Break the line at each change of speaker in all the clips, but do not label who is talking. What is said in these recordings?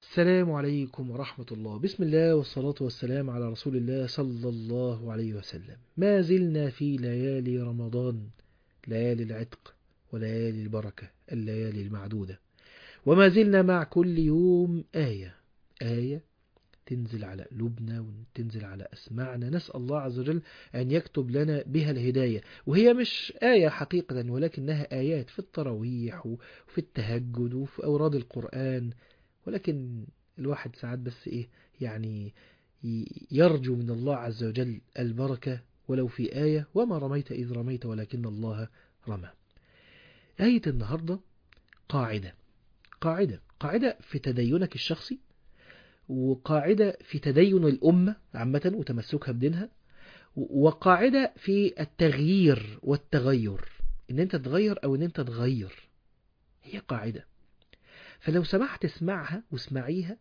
السلام عليكم ورحمة الله بسم الله والصلاة والسلام على رسول الله صلى الله عليه وسلم ما زلنا في ليالي رمضان ليالي العتق وليالي البركة الليالي المعدودة وما زلنا مع كل يوم آية آية تنزل على قلوبنا وتنزل على أسماعنا نسأل الله عز وجل أن يكتب لنا بها الهداية وهي مش آية حقيقة ولكنها آيات في التراويح وفي التهجد وفي أوراد القرآن ولكن الواحد ساعات بس إيه يعني يرجو من الله عز وجل البركة ولو في آية وما رميت إذ رميت ولكن الله رمى آية النهاردة قاعدة قاعدة قاعدة في تدينك الشخصي وقاعدة في تدين الأمة عامة وتمسكها بدينها وقاعدة في التغيير والتغير إن أنت تغير أو إن أنت تغير هي قاعدة فلو سمحت اسمعها واسمعيها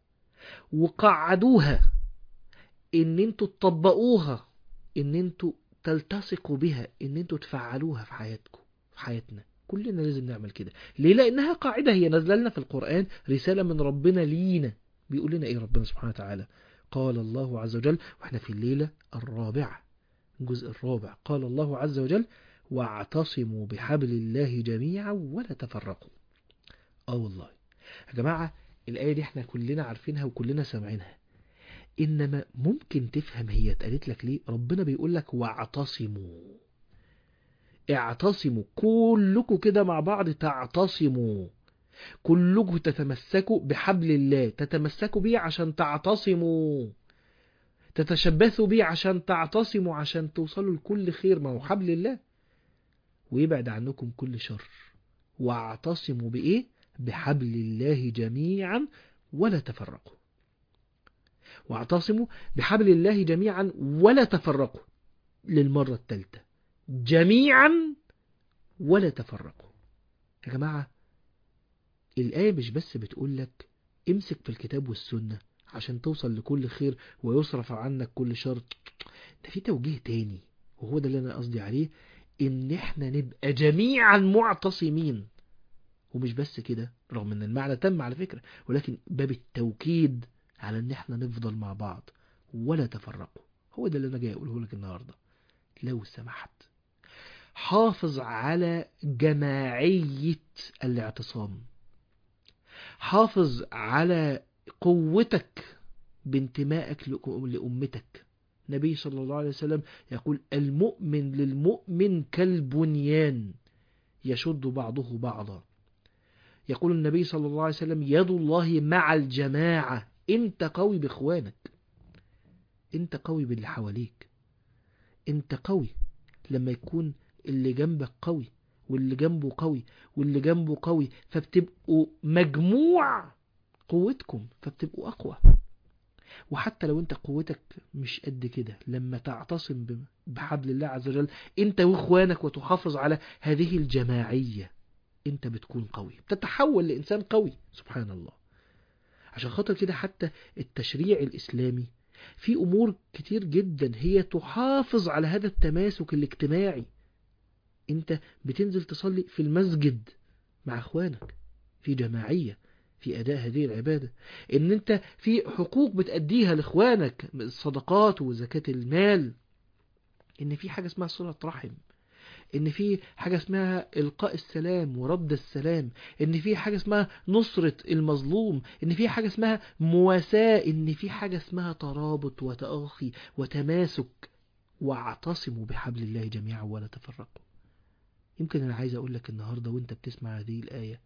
وقعدوها إن أنتوا تطبقوها إن أنتوا تلتصقوا بها إن أنتوا تفعلوها في حياتكم في حياتنا كلنا لازم نعمل كده ليه لأنها قاعدة هي نزل لنا في القرآن رسالة من ربنا لينا بيقول لنا ايه ربنا سبحانه وتعالى قال الله عز وجل واحنا في الليلة الرابعة الجزء الرابع قال الله عز وجل واعتصموا بحبل الله جميعا ولا تفرقوا اه والله يا جماعة الآية دي احنا كلنا عارفينها وكلنا سامعينها إنما ممكن تفهم هي اتقالت لك ليه ربنا بيقول لك واعتصموا اعتصموا كلكم كده مع بعض تعتصموا كلكم تتمسكوا بحبل الله تتمسكوا بيه عشان تعتصموا تتشبثوا بيه عشان تعتصموا عشان توصلوا لكل خير ما هو حبل الله ويبعد عنكم كل شر واعتصموا بإيه بحبل الله جميعا ولا تفرقوا واعتصموا بحبل الله جميعا ولا تفرقوا للمرة الثالثة جميعا ولا تفرقوا يا جماعة الآية مش بس بتقول لك امسك في الكتاب والسنة عشان توصل لكل خير ويصرف عنك كل شر ده في توجيه تاني وهو ده اللي انا قصدي عليه ان احنا نبقى جميعا معتصمين ومش بس كده رغم ان المعنى تم على فكرة ولكن باب التوكيد على ان احنا نفضل مع بعض ولا تفرقوا هو ده اللي انا جاي اقوله لك النهاردة لو سمحت حافظ على جماعية الاعتصام حافظ على قوتك بانتمائك لأمتك النبي صلى الله عليه وسلم يقول المؤمن للمؤمن كالبنيان يشد بعضه بعضا يقول النبي صلى الله عليه وسلم يد الله مع الجماعة انت قوي باخوانك انت قوي باللي حواليك انت قوي لما يكون اللي جنبك قوي واللي جنبه قوي واللي جنبه قوي فبتبقوا مجموع قوتكم فبتبقوا أقوى وحتى لو انت قوتك مش قد كده لما تعتصم بحبل الله عز وجل انت واخوانك وتحافظ على هذه الجماعية انت بتكون قوي بتتحول لإنسان قوي سبحان الله عشان خاطر كده حتى التشريع الإسلامي في أمور كتير جدا هي تحافظ على هذا التماسك الاجتماعي انت بتنزل تصلي في المسجد مع اخوانك في جماعية في اداء هذه العبادة ان انت في حقوق بتأديها لاخوانك الصدقات وزكاة المال ان في حاجة اسمها صلة رحم ان في حاجة اسمها القاء السلام ورد السلام ان في حاجة اسمها نصرة المظلوم ان في حاجة اسمها مواساة ان في حاجة اسمها ترابط وتأخي وتماسك واعتصموا بحبل الله جميعا ولا تفرقوا يمكن أنا عايز أقول لك النهاردة وانت بتسمع هذه الآية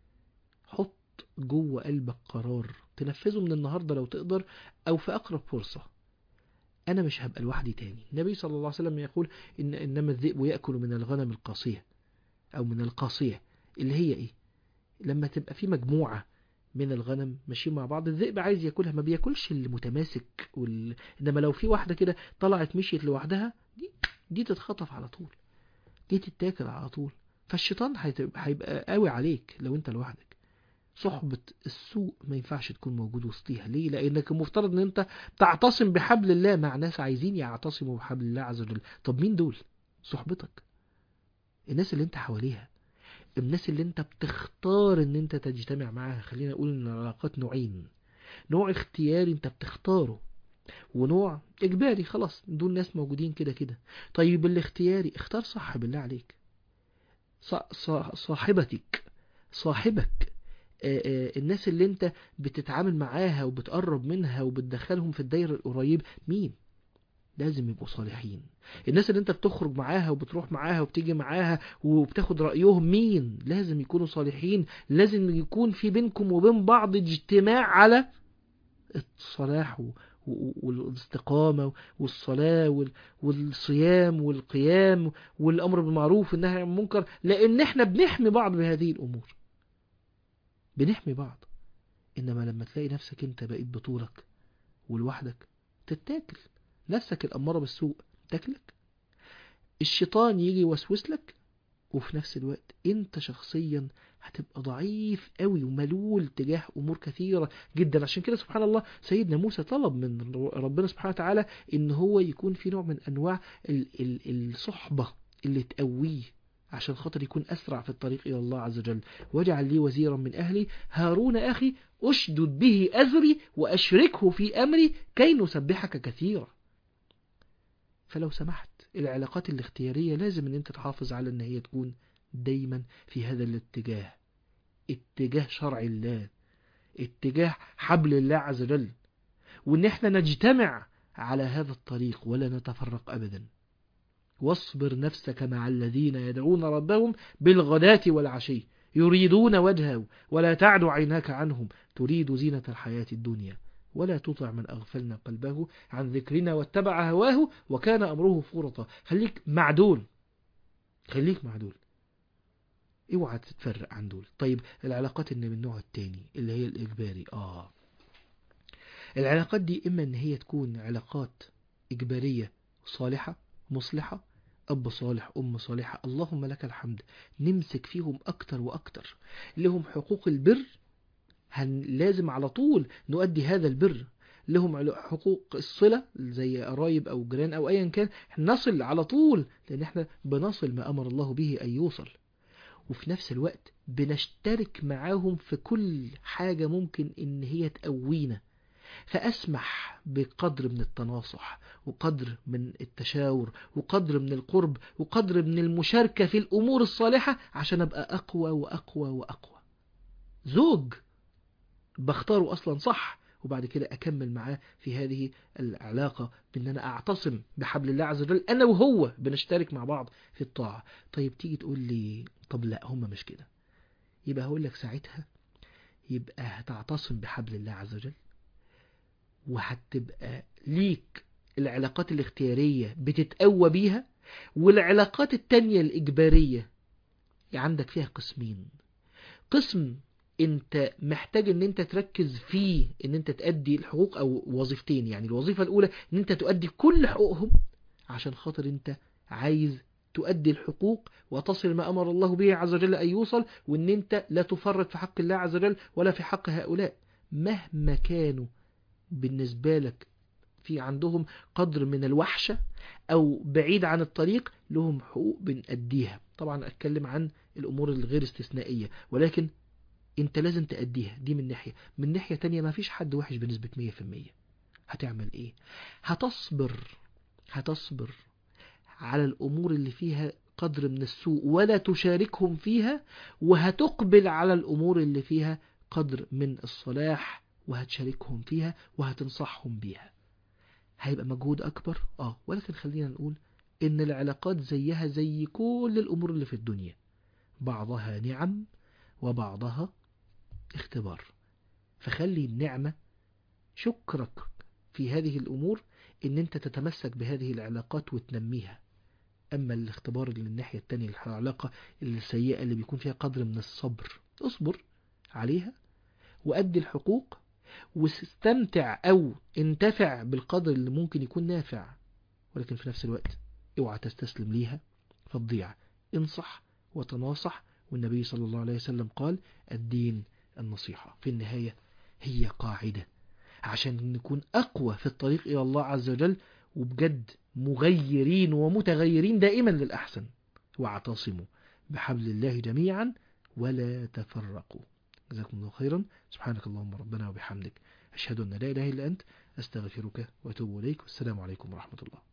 حط جوه قلبك قرار تنفذه من النهاردة لو تقدر أو في أقرب فرصة أنا مش هبقى لوحدي تاني النبي صلى الله عليه وسلم يقول إن إنما الذئب يأكل من الغنم القاسية أو من القاسية اللي هي إيه لما تبقى في مجموعة من الغنم ماشيين مع بعض الذئب عايز ياكلها ما بياكلش المتماسك وال... انما لو في واحدة كده طلعت مشيت لوحدها دي دي تتخطف على طول دي تتاكل على طول فالشيطان هيبقى قوي عليك لو انت لوحدك صحبة السوء ما ينفعش تكون موجود وسطيها ليه لانك المفترض ان انت تعتصم بحبل الله مع ناس عايزين يعتصموا بحبل الله عز وجل طب مين دول صحبتك الناس اللي انت حواليها الناس اللي انت بتختار ان انت تجتمع معاها خلينا اقول ان العلاقات نوعين نوع اختياري انت بتختاره ونوع اجباري خلاص دول ناس موجودين كده كده طيب الاختياري اختار صح بالله عليك ص- ص- صاحبتك صاحبك آه، آه، الناس اللي انت بتتعامل معاها وبتقرب منها وبتدخلهم في الدايرة القريب مين لازم يبقوا صالحين الناس اللي انت بتخرج معاها وبتروح معاها وبتيجي معاها وبتاخد رأيهم مين لازم يكونوا صالحين لازم يكون في بينكم وبين بعض اجتماع على الصلاح و- و- والاستقامة والصلاة وال- والصيام والقيام والأمر بالمعروف والنهي عن المنكر لأن احنا بنحمي بعض بهذه الأمور بنحمي بعض إنما لما تلاقي نفسك انت بقيت بطولك ولوحدك تتاكل نفسك الأمارة بالسوء تاكلك الشيطان يجي يوسوس لك وفي نفس الوقت انت شخصيا هتبقى ضعيف قوي وملول تجاه امور كثيره جدا عشان كده سبحان الله سيدنا موسى طلب من ربنا سبحانه وتعالى ان هو يكون في نوع من انواع ال ال الصحبه اللي تقويه عشان خاطر يكون اسرع في الطريق الى الله عز وجل واجعل لي وزيرا من اهلي هارون اخي اشدد به ازري واشركه في امري كي نسبحك كثيرا فلو سمحت العلاقات الاختيارية لازم ان انت تحافظ على ان هي تكون دايما في هذا الاتجاه اتجاه شرع الله اتجاه حبل الله عز وجل وان احنا نجتمع على هذا الطريق ولا نتفرق ابدا واصبر نفسك مع الذين يدعون ربهم بالغداة والعشي يريدون وجهه ولا تعد عيناك عنهم تريد زينة الحياة الدنيا ولا تطع من أغفلنا قلبه عن ذكرنا واتبع هواه وكان أمره فرطا خليك مع دول خليك مع دول اوعى تتفرق عن دول طيب العلاقات اللي من النوع التاني اللي هي الإجباري آه العلاقات دي إما إن هي تكون علاقات إجبارية صالحة مصلحة أب صالح أم صالحة اللهم لك الحمد نمسك فيهم أكتر وأكتر لهم حقوق البر هن لازم على طول نؤدي هذا البر لهم عل- حقوق الصلة زي قرايب أو جيران أو أيا كان نصل على طول لأن احنا بنصل ما أمر الله به أن يوصل وفي نفس الوقت بنشترك معاهم في كل حاجة ممكن إن هي تقوينا فأسمح بقدر من التناصح وقدر من التشاور وقدر من القرب وقدر من المشاركة في الأمور الصالحة عشان أبقى أقوى وأقوى وأقوى زوج بختاره أصلا صح وبعد كده أكمل معاه في هذه العلاقة بأن أنا أعتصم بحبل الله عز وجل أنا وهو بنشترك مع بعض في الطاعة طيب تيجي تقول لي طب لا هم مش كده يبقى هقول لك ساعتها يبقى هتعتصم بحبل الله عز وجل وهتبقى ليك العلاقات الاختيارية بتتقوى بيها والعلاقات التانية الإجبارية عندك فيها قسمين قسم انت محتاج ان انت تركز فيه ان انت تأدي الحقوق او وظيفتين يعني الوظيفة الاولى ان انت تؤدي كل حقوقهم عشان خاطر انت عايز تؤدي الحقوق وتصل ما امر الله به عز وجل ان يوصل وان انت لا تفرط في حق الله عز وجل ولا في حق هؤلاء مهما كانوا بالنسبة لك في عندهم قدر من الوحشة أو بعيد عن الطريق لهم حقوق بنأديها طبعا أتكلم عن الأمور الغير استثنائية ولكن أنت لازم تأديها دي من ناحية من ناحية تانية ما فيش حد وحش بنسبة 100% هتعمل إيه هتصبر هتصبر على الأمور اللي فيها قدر من السوء ولا تشاركهم فيها وهتقبل على الأمور اللي فيها قدر من الصلاح وهتشاركهم فيها وهتنصحهم بيها هيبقى مجهود أكبر آه ولكن خلينا نقول إن العلاقات زيها زي كل الأمور اللي في الدنيا بعضها نعم وبعضها اختبار فخلي النعمة شكرك في هذه الأمور إن أنت تتمسك بهذه العلاقات وتنميها أما الاختبار اللي من الناحية التانية العلاقة السيئة اللي بيكون فيها قدر من الصبر اصبر عليها وأدي الحقوق واستمتع أو انتفع بالقدر اللي ممكن يكون نافع ولكن في نفس الوقت اوعى تستسلم ليها فتضيع انصح وتناصح والنبي صلى الله عليه وسلم قال الدين النصيحة في النهاية هي قاعدة عشان نكون أقوى في الطريق إلى الله عز وجل وبجد مغيرين ومتغيرين دائما للأحسن واعتصموا بحبل الله جميعا ولا تفرقوا جزاكم الله خيرا سبحانك اللهم ربنا وبحمدك أشهد أن لا إله إلا أنت أستغفرك وأتوب إليك والسلام عليكم ورحمة الله